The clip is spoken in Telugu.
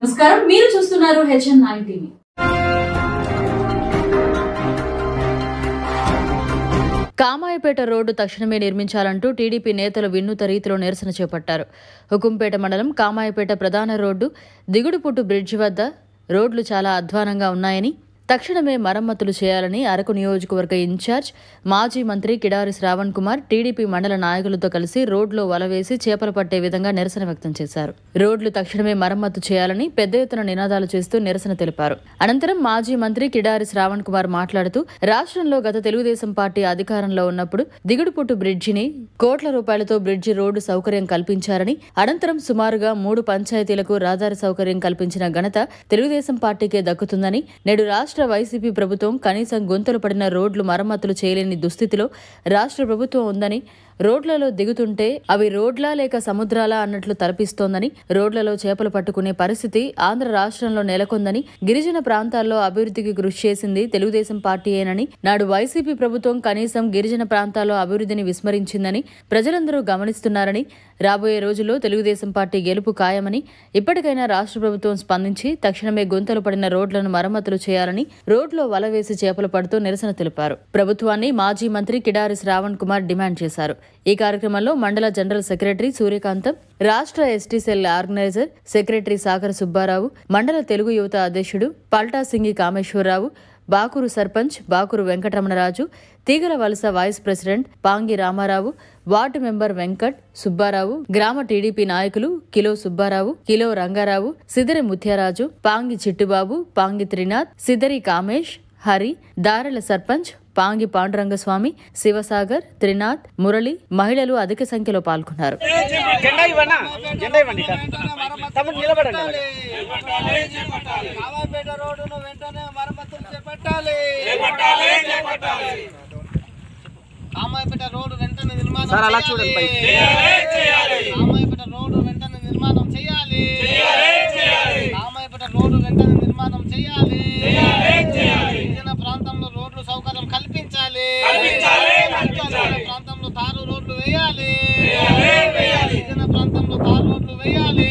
నమస్కారం మీరు చూస్తున్నారు HN nine TV Kamayapeta road తక్షణమే నిర్మించాలంటూ టీడీపీ నేతలు వినూత రీతిలో నిరసన చేపట్టారు హుకుంపేట మండలం కామాయపేట ప్రధాన రోడ్డు దిగుడుపుట్టు బ్రిడ్జి వద్ద రోడ్లు చాలా అధ్వానంగా ఉన్నాయని తక్షణమే మరమ్మతులు చేయాలని అరకు నియోజకవర్గ ఇన్ఛార్జ్ మాజీ మంత్రి కిడారి శ్రావణ్ కుమార్ టీడీపీ మండల నాయకులతో కలిసి రోడ్లో వలవేసి చేపలు పట్టే విధంగా నిరసన వ్యక్తం చేశారు రోడ్లు తక్షణమే మరమ్మతు చేయాలని పెద్ద ఎత్తున నినాదాలు చేస్తూ నిరసన తెలిపారు అనంతరం మాజీ మంత్రి కిడారి శ్రావణ్ కుమార్ మాట్లాడుతూ రాష్ట్రంలో గత తెలుగుదేశం పార్టీ అధికారంలో ఉన్నప్పుడు దిగుడుపుట్టు బ్రిడ్జిని కోట్ల రూపాయలతో బ్రిడ్జి రోడ్డు సౌకర్యం కల్పించారని అనంతరం సుమారుగా మూడు పంచాయతీలకు రహదారి సౌకర్యం కల్పించిన ఘనత తెలుగుదేశం పార్టీకే దక్కుతుందని నేడు రాష్ట్ర వైసీపీ ప్రభుత్వం కనీసం గుంతలు పడిన రోడ్లు మరమ్మతులు చేయలేని దుస్థితిలో రాష్ట్ర ప్రభుత్వం ఉందని రోడ్లలో దిగుతుంటే అవి రోడ్లా లేక సముద్రాలా అన్నట్లు తలపిస్తోందని రోడ్లలో చేపలు పట్టుకునే పరిస్థితి ఆంధ్ర రాష్ట్రంలో నెలకొందని గిరిజన ప్రాంతాల్లో అభివృద్ధికి కృషి చేసింది తెలుగుదేశం పార్టీయేనని నాడు వైసీపీ ప్రభుత్వం కనీసం గిరిజన ప్రాంతాల్లో అభివృద్ధిని విస్మరించిందని ప్రజలందరూ గమనిస్తున్నారని రాబోయే రోజుల్లో తెలుగుదేశం పార్టీ గెలుపు ఖాయమని ఇప్పటికైనా రాష్ట్ర ప్రభుత్వం స్పందించి తక్షణమే గుంతలు పడిన రోడ్లను మరమ్మతులు చేయాలని రోడ్లో వల వేసి చేపలు పడుతూ నిరసన తెలిపారు ప్రభుత్వాన్ని మాజీ మంత్రి కిడారి శ్రావణ్ కుమార్ డిమాండ్ చేశారు ఈ కార్యక్రమంలో మండల జనరల్ సెక్రటరీ సూర్యకాంతం రాష్ట్ర ఎస్టీ సెల్ ఆర్గనైజర్ సెక్రటరీ సాగర సుబ్బారావు మండల తెలుగు యువత అధ్యక్షుడు పల్టా సింగి Kameswara Rao Bakuru sarpanch Bakuru Venkataramanaraju Teegala Valasa vice president Pangi Ramarao ward member Venkat Subbarao గ్రామ టీడీపీ నాయకులు కిలో సుబ్బారావు కిలో రంగారావు సిదరి ముత్యారాజు పాంగి చిట్టుబాబు పాంగి త్రినాథ్ సిదరి కామేష్ హరి దారల సర్పంచ్ పాంగి పాండురంగస్వామి శివసాగర్ త్రినాథ్ మురళి మహిళలు అధిక సంఖ్యలో పాల్గొన్నారు జెండా ఇవ్వనా జెండా ఇవ్వండి ఇక. తమ్ముడు నిలబడండి అలాగే. కామాపేట రోడ్డును వెంటనే మరమ్మతులు చేపట్టాలి కామాయపేట రోడ్డు వెంటనే నిర్మాణం సార్ అలా చూడండి చేయాలి. కామాయపేట రోడ్డు వెంటనే నిర్మాణం చేయాలి కామాయపేట రోడ్డు వెంటనే నిర్మాణం చేయాలి గిరిజన ప్రాంతంలో రోడ్లు సౌకర్యం కల్పించాలి గిరిజన ప్రాంతంలో తారు రోడ్లు వేయాలి గిరిజన ప్రాంతంలో తారు రోడ్లు వేయాలి